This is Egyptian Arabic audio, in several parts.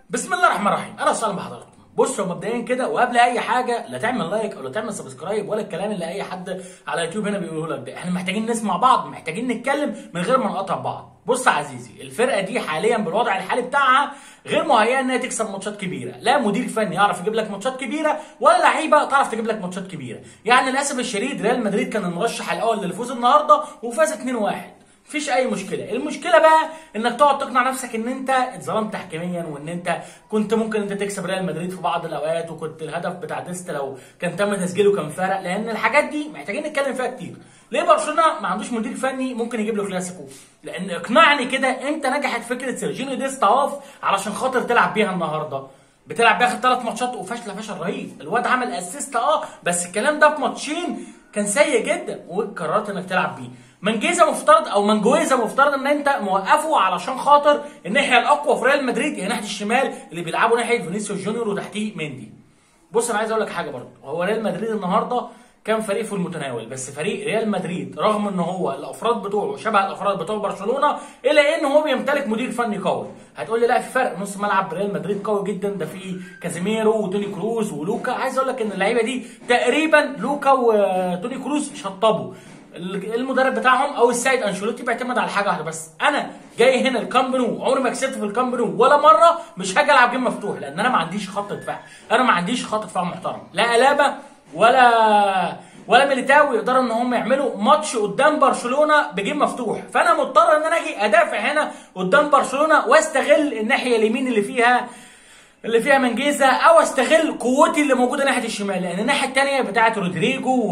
بسم الله الرحمن الرحيم اهلا وسهلا بحضراتكم بصوا مبدئيا كده وقبل اي حاجه لا تعمل لايك او لا تعمل سبسكرايب ولا الكلام اللي اي حد على يوتيوب هنا بيقوله لك ده احنا محتاجين نسمع بعض محتاجين نتكلم من غير ما نقاطع بعض بص يا عزيزي الفرقه دي حاليا بالوضع الحالي بتاعها غير مهيئه انها تكسب ماتشات كبيره لا مدير فني يعرف يجيب لك ماتشات كبيره ولا لعيبه تعرف تجيب لك ماتشات كبيره يعني للاسف الشديد ريال مدريد كان المرشح الاول للفوز النهارده وفاز 2-1 مفيش اي مشكله المشكله بقى انك تقعد تقنع نفسك ان انت اتظلمت تحكيميا وان انت كنت ممكن انت تكسب ريال مدريد في بعض الاوقات وكنت الهدف بتاع ديست لو كان تم تسجيله كان فرق لان الحاجات دي محتاجين نتكلم فيها كتير ليه برشلونه ما عندوش مدير فني ممكن يجيب له كلاسيكو لان اقنعني كده امتى نجحت فكره سيرجينيو ديست اقف علشان خاطر تلعب بيها النهارده بتلعب بيها ثلاث ماتشات وفاشله فشل رهيب الواد عمل اسيست اه بس الكلام ده في ماتشين كان سيء جدا وقررت انك تلعب بيه منجيزه مفترض او منجويزه مفترض ان انت موقفه علشان خاطر الناحيه الاقوى في ريال مدريد هي ناحيه الشمال اللي بيلعبوا ناحيه فينيسيوس جونيور وتحتيه مندي بص انا عايز اقول لك حاجه برضه هو ريال مدريد النهارده كان فريق في المتناول بس فريق ريال مدريد رغم ان هو الافراد بتوعه شبه الافراد بتوع برشلونه الا ان هو بيمتلك مدير فني قوي هتقول لي لا في فرق نص ملعب ريال مدريد قوي جدا ده في كازيميرو وتوني كروز ولوكا عايز اقول لك ان اللعيبه دي تقريبا لوكا وتوني كروز شطبوا المدرب بتاعهم او السيد انشيلوتي بيعتمد على حاجه واحده بس انا جاي هنا الكامب نو عمري ما كسبت في الكامب نو ولا مره مش هاجي العب جيم مفتوح لان انا ما عنديش خط دفاع انا ما عنديش خط دفاع محترم لا الابا ولا ولا ميليتاو يقدروا ان هم يعملوا ماتش قدام برشلونه بجيم مفتوح فانا مضطر ان انا اجي ادافع هنا قدام برشلونه واستغل الناحيه اليمين اللي فيها اللي فيها منجيزه او استغل قوتي اللي موجوده ناحيه الشمال لان الناحيه الثانيه بتاعه رودريجو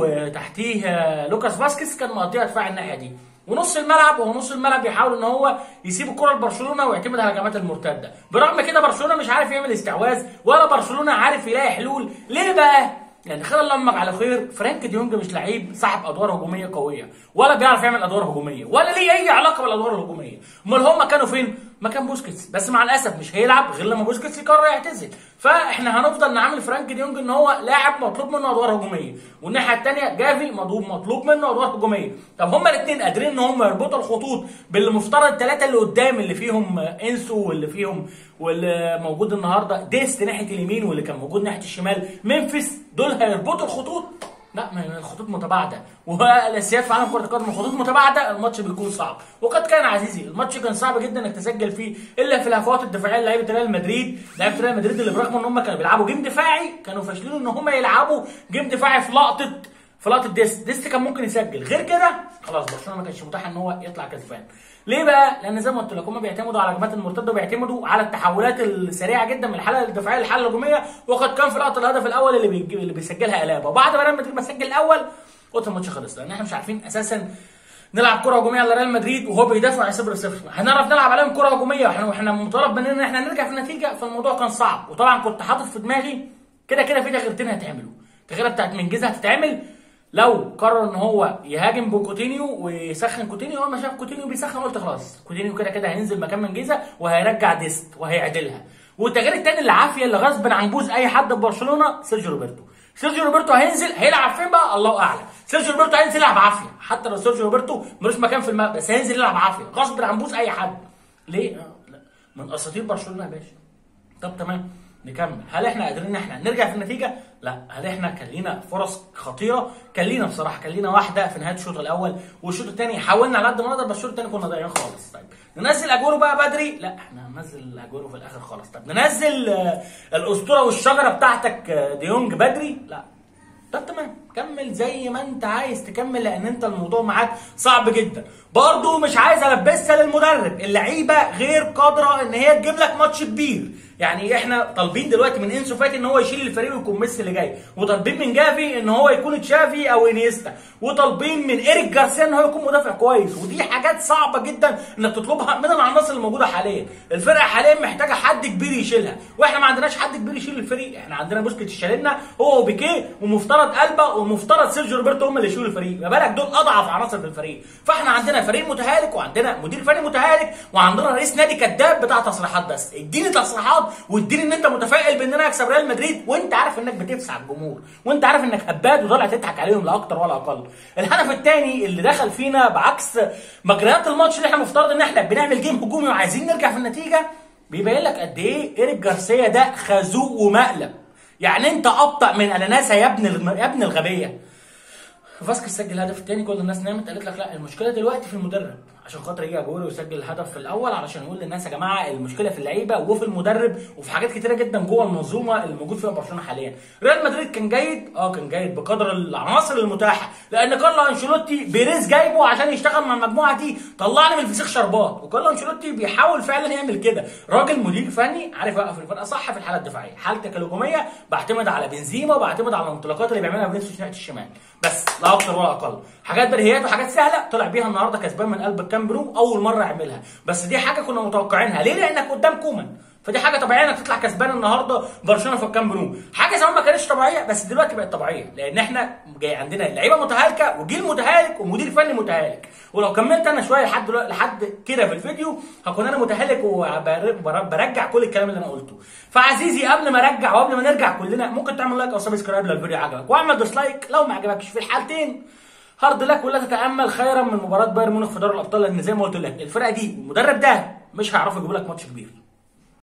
وتحتيه لوكاس فاسكيز كان مقضيها دفاع الناحيه دي ونص الملعب وهو نص الملعب بيحاول ان هو يسيب الكره لبرشلونه ويعتمد على الهجمات المرتده برغم كده برشلونه مش عارف يعمل استحواذ ولا برشلونه عارف يلاقي حلول ليه بقى يعني خلي الله امك على خير فرانك ديونج مش لعيب صاحب ادوار هجوميه قويه ولا بيعرف يعمل ادوار هجوميه ولا ليه اي علاقه بالادوار الهجوميه امال هم كانوا فين مكان بوسكيتس بس مع الاسف مش هيلعب غير لما بوسكيتس يقرر يعتزل فاحنا هنفضل نعامل فرانك ديونج ان هو لاعب مطلوب منه ادوار هجوميه والناحيه الثانيه جافي مطلوب مطلوب منه ادوار هجوميه طب هما الاثنين قادرين ان هم يربطوا الخطوط باللي مفترض الثلاثه اللي قدام اللي فيهم انسو واللي فيهم واللي موجود النهارده ديست ناحيه اليمين واللي كان موجود ناحيه الشمال ممفيس دول هيربطوا الخطوط لا ما الخطوط متباعده والاسياد في عالم كره القدم الخطوط متباعده الماتش بيكون صعب وقد كان عزيزي الماتش كان صعب جدا انك تسجل فيه الا في الهفوات الدفاعيه لعيبه ريال مدريد لعيبه ريال مدريد اللي برغم ان هم كانوا بيلعبوا جيم دفاعي كانوا فاشلين ان هم يلعبوا جيم دفاعي في لقطه في لقطه ديست ديست كان ممكن يسجل غير كده خلاص برشلونه ما كانش متاح ان هو يطلع كسبان ليه بقى؟ لان زي ما قلت لك هم بيعتمدوا على الهجمات المرتده وبيعتمدوا على التحولات السريعه جدا من الحاله الدفاعيه للحاله الهجوميه وقد كان في لقطه الهدف الاول اللي بيجي اللي بيسجلها الابا وبعد ما ريال مدريد ما سجل الاول قلت الماتش خلص لان احنا مش عارفين اساسا نلعب كره هجوميه على ريال مدريد وهو بيدافع على 0 0 هنعرف نلعب عليهم كره هجوميه واحنا واحنا مطالب مننا ان احنا نرجع في النتيجه فالموضوع كان صعب وطبعا كنت حاطط في دماغي كده كده في تغييرتين هيتعملوا التغييره بتاعت منجزه هتتعمل لو قرر ان هو يهاجم بكوتينيو ويسخن كوتينيو اول ما شاف كوتينيو بيسخن قلت خلاص كوتينيو كده كده هينزل مكان منجيزه وهيرجع ديست وهيعدلها والتغيير الثاني اللي عافيه اللي غصب عن بوز اي حد في برشلونه سيرجيو روبرتو سيرجيو روبرتو هينزل هيلعب فين بقى الله اعلم سيرجيو روبرتو هينزل يلعب عافيه حتى لو سيرجيو روبرتو ملوش مكان في الملعب بس هينزل يلعب عافيه غصب عن بوز اي حد ليه؟ لا. من اساطير برشلونه يا باشا طب تمام نكمل هل احنا قادرين ان احنا نرجع في النتيجه لا هل احنا كان لينا فرص خطيره كان لينا بصراحه كان لينا واحده في نهايه الشوط الاول والشوط الثاني حاولنا على قد ما نقدر بس الشوط الثاني كنا ضايعين خالص طيب ننزل اجورو بقى بدري لا احنا هننزل اجورو في الاخر خالص طب ننزل الاسطوره والشجره بتاعتك ديونج بدري لا طب تمام كمل زي ما انت عايز تكمل لان انت الموضوع معاك صعب جدا برضه مش عايز البسها للمدرب اللعيبه غير قادره ان هي تجيب لك ماتش كبير يعني احنا طالبين دلوقتي من انسو فاتي ان هو يشيل الفريق ويكون ميسي اللي جاي وطالبين من جافي ان هو يكون تشافي او انيستا وطالبين من ايريك جارسيا ان هو يكون مدافع كويس ودي حاجات صعبه جدا انك تطلبها من العناصر اللي موجوده حاليا الفرقه حاليا محتاجه حد كبير يشيلها واحنا ما عندناش حد كبير يشيل الفريق احنا عندنا بوسكيتس شالنا هو وبيكيه ومفترض البا ومفترض سيرجيو روبرتو هم اللي يشيلوا الفريق ما بالك دول اضعف عناصر في الفريق فاحنا عندنا فريق متهالك وعندنا مدير فني متهالك وعندنا رئيس نادي كذاب بتاع تصريحات بس اديني تصريحات واديني ان انت متفائل بان انا اكسب ريال مدريد وانت عارف انك بتفسع الجمهور وانت عارف انك هباد وطالع تضحك عليهم لا اكتر ولا اقل الهدف الثاني اللي دخل فينا بعكس مجريات الماتش اللي احنا مفترض ان احنا بنعمل جيم هجومي وعايزين نرجع في النتيجه بيبين لك قد ايه ايريك جارسيا ده خازوق ومقلب يعني انت ابطا من اناناسه يا ابن الم... يا ابن الغبيه فاسكس سجل الهدف الثاني كل الناس نامت قالت لك لا المشكله دلوقتي في المدرب عشان خاطر يجي اجويرو ويسجل الهدف في الاول علشان يقول للناس يا جماعه المشكله في اللعيبه وفي المدرب وفي حاجات كتيره جدا جوه المنظومه اللي موجود فيها برشلونه حاليا ريال مدريد كان جيد اه كان جيد بقدر العناصر المتاحه لان كارلو انشيلوتي بيريز جايبه عشان يشتغل مع المجموعه دي طلعني من الفسيخ شربات وكارلو انشيلوتي بيحاول فعلا يعمل كده راجل مدير فني عارف يوقف الفرقه صح في الحاله الدفاعيه حالتك الهجوميه بعتمد على بنزيما وبعتمد على الانطلاقات اللي بيعملها فينيسيوس ناحيه الشمال بس لا اكتر ولا اقل حاجات بديهيات وحاجات سهله طلع بيها النهارده كسبان من قلب الكامب نو اول مره يعملها بس دي حاجه كنا متوقعينها ليه لانك قدام كومان فدي حاجه طبيعيه انك تطلع كسبان النهارده برشلونه في الكامب نو حاجه زمان ما كانتش طبيعيه بس دلوقتي بقت طبيعيه لان احنا جاي عندنا لعيبه متهالكه وجيل متهالك ومدير فني متهالك ولو كملت انا شويه لحد دلوقتي لحد كده في الفيديو هكون انا متهالك وبرجع كل الكلام اللي انا قلته فعزيزي قبل ما ارجع وقبل ما نرجع كلنا ممكن تعمل لايك او سبسكرايب لو الفيديو عجبك واعمل ديسلايك لو ما عجبكش في الحالتين هارد لك ولا تتامل خيرا من مباراه بايرن ميونخ في دوري الابطال لان زي ما قلت لك الفرقه دي المدرب ده مش هيعرفوا يجيبوا لك ماتش كبير